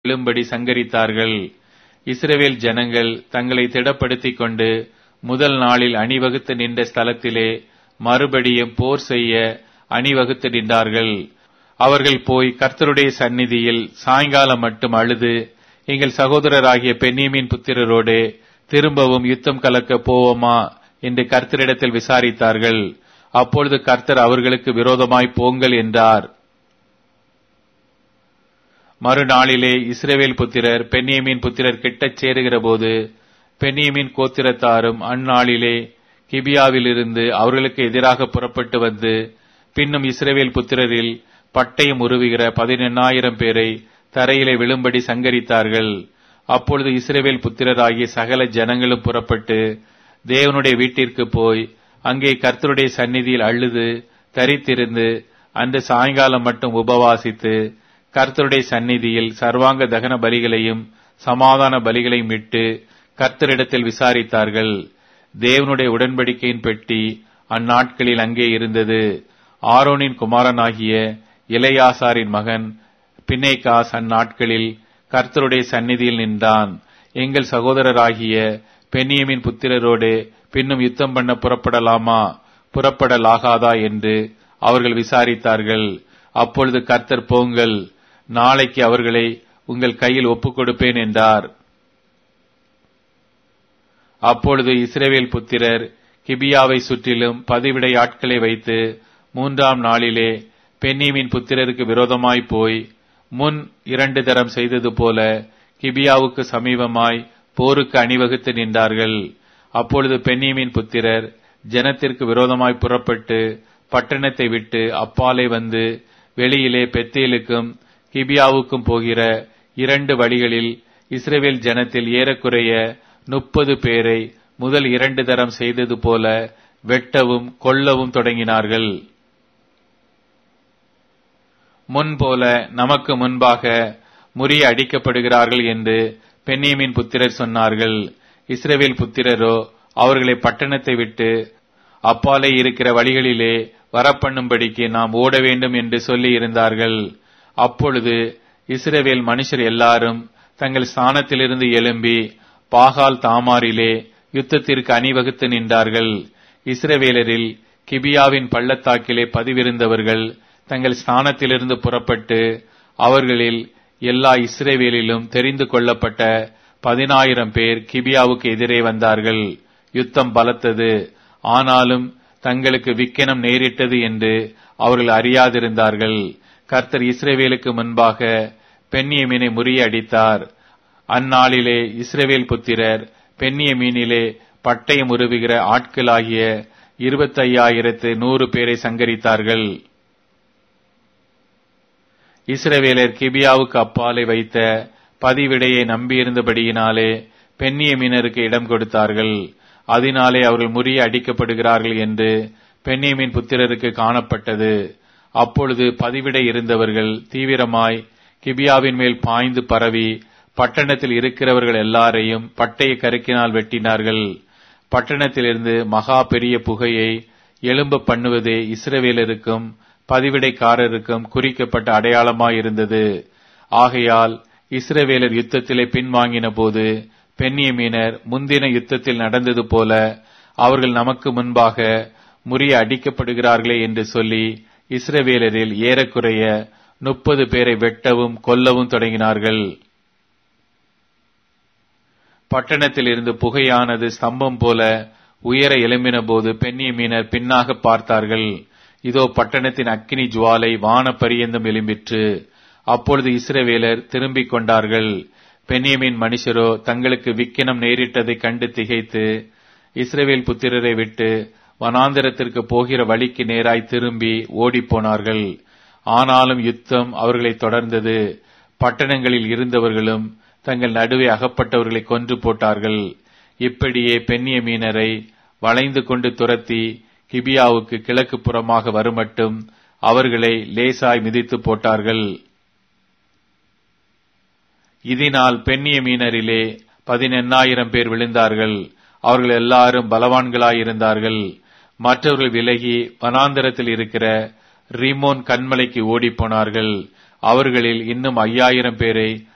விழும்படி சங்கரித்தார்கள் இஸ்ரவேல் ஜனங்கள் தங்களை திடப்படுத்திக் கொண்டு முதல் நாளில் அணிவகுத்து நின்ற ஸ்தலத்திலே மறுபடியும் போர் செய்ய அணிவகுத்து நின்றார்கள் அவர்கள் போய் கர்த்தருடைய சந்நிதியில் சாயங்காலம் மட்டும் அழுது எங்கள் சகோதரராகிய பென்னியமின் புத்திரரோடு திரும்பவும் யுத்தம் கலக்க போவோமா என்று கர்த்தரிடத்தில் விசாரித்தார்கள் அப்பொழுது கர்த்தர் அவர்களுக்கு விரோதமாய் போங்கள் என்றார் மறுநாளிலே இஸ்ரவேல் புத்திரர் பென்னியமின் புத்திரர் கிட்டச் சேருகிற போது பென்னியமின் கோத்திரத்தாரும் அந்நாளிலே கிபியாவிலிருந்து அவர்களுக்கு எதிராக புறப்பட்டு வந்து பின்னும் இஸ்ரவேல் புத்திரரில் பட்டயம் உருவுகிற பதினெண்ணாயிரம் பேரை தரையிலே விழும்படி சங்கரித்தார்கள் அப்பொழுது இஸ்ரவேல் புத்திரராகிய சகல ஜனங்களும் புறப்பட்டு தேவனுடைய வீட்டிற்கு போய் அங்கே கர்த்தருடைய சந்நிதியில் அழுது தரித்திருந்து அன்று சாயங்காலம் மட்டும் உபவாசித்து கர்த்தருடைய சந்நிதியில் சர்வாங்க தகன பலிகளையும் சமாதான பலிகளையும் இட்டு கர்த்தரிடத்தில் விசாரித்தார்கள் தேவனுடைய உடன்படிக்கையின் பெட்டி அந்நாட்களில் அங்கே இருந்தது ஆரோனின் குமாரனாகிய இளையாசாரின் மகன் பின்னேகாஸ் அந்நாட்களில் கர்த்தருடைய சந்நிதியில் நின்றான் எங்கள் சகோதரராகிய பென்னியமின் புத்திரரோடு பின்னும் யுத்தம் பண்ண புறப்படலாமா புறப்படலாகாதா என்று அவர்கள் விசாரித்தார்கள் அப்பொழுது கர்த்தர் போங்கள் நாளைக்கு அவர்களை உங்கள் கையில் ஒப்புக் கொடுப்பேன் என்றார் அப்பொழுது இஸ்ரேவேல் புத்திரர் கிபியாவை சுற்றிலும் பதிவிடை ஆட்களை வைத்து மூன்றாம் நாளிலே பென்னீமின் புத்திரருக்கு விரோதமாய் போய் முன் இரண்டு தரம் செய்தது போல கிபியாவுக்கு சமீபமாய் போருக்கு அணிவகுத்து நின்றார்கள் அப்பொழுது பென்னீமின் புத்திரர் ஜனத்திற்கு விரோதமாய் புறப்பட்டு பட்டணத்தை விட்டு அப்பாலே வந்து வெளியிலே பெத்தேலுக்கும் கிபியாவுக்கும் போகிற இரண்டு வழிகளில் இஸ்ரேவேல் ஜனத்தில் ஏறக்குறைய முப்பது பேரை முதல் இரண்டு தரம் செய்தது போல வெட்டவும் கொல்லவும் தொடங்கினார்கள் முன்போல நமக்கு முன்பாக முறிய அடிக்கப்படுகிறார்கள் என்று பென்னியமின் புத்திரர் சொன்னார்கள் இஸ்ரேவேல் புத்திரரோ அவர்களை பட்டணத்தை விட்டு அப்பாலே இருக்கிற வழிகளிலே வரப்பண்ணும்படிக்கு நாம் ஓட வேண்டும் என்று சொல்லி இருந்தார்கள் அப்பொழுது இஸ்ரேவேல் மனுஷர் எல்லாரும் தங்கள் ஸ்தானத்திலிருந்து எழும்பி பாகால் தாமாரிலே யுத்தத்திற்கு அணிவகுத்து நின்றார்கள் இஸ்ரவேலரில் கிபியாவின் பள்ளத்தாக்கிலே பதிவிருந்தவர்கள் தங்கள் ஸ்தானத்திலிருந்து புறப்பட்டு அவர்களில் எல்லா இஸ்ரேவேலிலும் தெரிந்து கொள்ளப்பட்ட பதினாயிரம் பேர் கிபியாவுக்கு எதிரே வந்தார்கள் யுத்தம் பலத்தது ஆனாலும் தங்களுக்கு விக்கனம் நேரிட்டது என்று அவர்கள் அறியாதிருந்தார்கள் கர்த்தர் இஸ்ரேவேலுக்கு முன்பாக பெண்ணியமீனை முறியடித்தார் அந்நாளிலே இஸ்ரேவேல் புத்திரர் பெண்ணிய மீனிலே பட்டயம் உருவுகிற ஆட்களாகிய இருபத்தையாயிரத்து நூறு பேரை சங்கரித்தார்கள் இஸ்ரவேலர் கிபியாவுக்கு அப்பாலை வைத்த பதிவிடையை நம்பியிருந்தபடியினாலே பெண்ணிய மீனருக்கு இடம் கொடுத்தார்கள் அதனாலே அவர்கள் முறிய அடிக்கப்படுகிறார்கள் என்று பெண்ணியமின் புத்திரருக்கு காணப்பட்டது அப்பொழுது பதிவிடை இருந்தவர்கள் தீவிரமாய் கிபியாவின் மேல் பாய்ந்து பரவி பட்டணத்தில் இருக்கிறவர்கள் எல்லாரையும் பட்டய கருக்கினால் வெட்டினார்கள் பட்டணத்திலிருந்து மகா பெரிய புகையை எழும்ப பண்ணுவதே இஸ்ரவேலருக்கும் பதிவிடைக்காரருக்கும் குறிக்கப்பட்ட அடையாளமாயிருந்தது ஆகையால் இஸ்ரவேலர் யுத்தத்திலே பின்வாங்கின போது பெண்ணியமீனர் முந்தின யுத்தத்தில் நடந்தது போல அவர்கள் நமக்கு முன்பாக முறிய அடிக்கப்படுகிறார்களே என்று சொல்லி இஸ்ரவேலரில் ஏறக்குறைய முப்பது பேரை வெட்டவும் கொல்லவும் தொடங்கினார்கள் பட்டணத்தில் இருந்து புகையானது ஸ்தம்பம் போல உயர எழும்பின போது பெண்ணிய மீனர் பின்னாக பார்த்தார்கள் இதோ பட்டணத்தின் அக்கினி ஜுவாலை வான பரியந்தம் எழும்பிற்று அப்பொழுது இஸ்ரவேலர் திரும்பிக் கொண்டார்கள் பெண்ணியமின் மனுஷரோ தங்களுக்கு விக்கினம் நேரிட்டதை கண்டு திகைத்து இஸ்ரவேல் புத்திரரை விட்டு வனாந்திரத்திற்கு போகிற வழிக்கு நேராய் திரும்பி ஓடிப்போனார்கள் ஆனாலும் யுத்தம் அவர்களை தொடர்ந்தது பட்டணங்களில் இருந்தவர்களும் தங்கள் நடுவே அகப்பட்டவர்களை கொன்று போட்டார்கள் இப்படியே பெண்ணிய மீனரை வளைந்து கொண்டு துரத்தி கிபியாவுக்கு கிழக்கு புறமாக வருமட்டும் அவர்களை லேசாய் மிதித்து போட்டார்கள் இதனால் பெண்ணிய மீனரிலே பதினெண்ணாயிரம் பேர் விழுந்தார்கள் அவர்கள் எல்லாரும் பலவான்களாயிருந்தார்கள் மற்றவர்கள் விலகி வனாந்தரத்தில் இருக்கிற ரிமோன் கண்மலைக்கு ஓடிப்போனார்கள் அவர்களில் இன்னும் ஐயாயிரம் பேரை